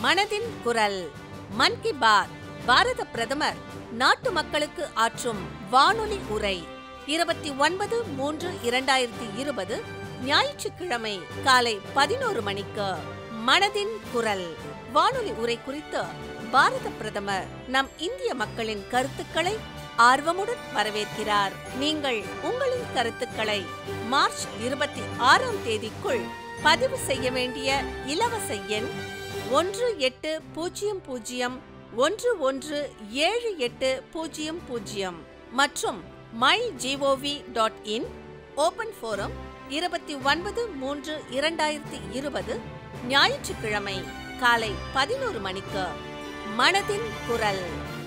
மனதின் குரல் மன் கி பாத் பாரத பிரதமர் நாட்டு மக்களுக்கு ஆற்றும் வானொலி உரை இருபத்தி ஒன்பது மூன்று இரண்டாயிரத்தி இருபது ஞாயிற்றுக்கிழமை காலை பதினோரு மணிக்கு மனதின் குரல் வானொலி உரை குறித்து பாரத பிரதமர் நம் இந்திய மக்களின் கருத்துக்களை ஆர்வமுடன் வரவேற்கிறார் நீங்கள் உங்களின் கருத்துக்களை மார்ச் இருபத்தி ஆறாம் தேதிக்குள் பதிவு செய்ய வேண்டிய இலவச எண் ஒன்று எட்டு பூஜ்ஜியம் பூஜ்ஜியம் ஒன்று ஒன்று ஏழு எட்டு பூஜ்ஜியம் பூஜ்ஜியம் மற்றும் my G O V dot in open forum இருபத்தி ஒன்பது மூன்று இரண்டாயிரத்தி இருபது ஞாயிற்றுக்கிழமை காலை பதினோரு மணிக்கு மனதின் குரல்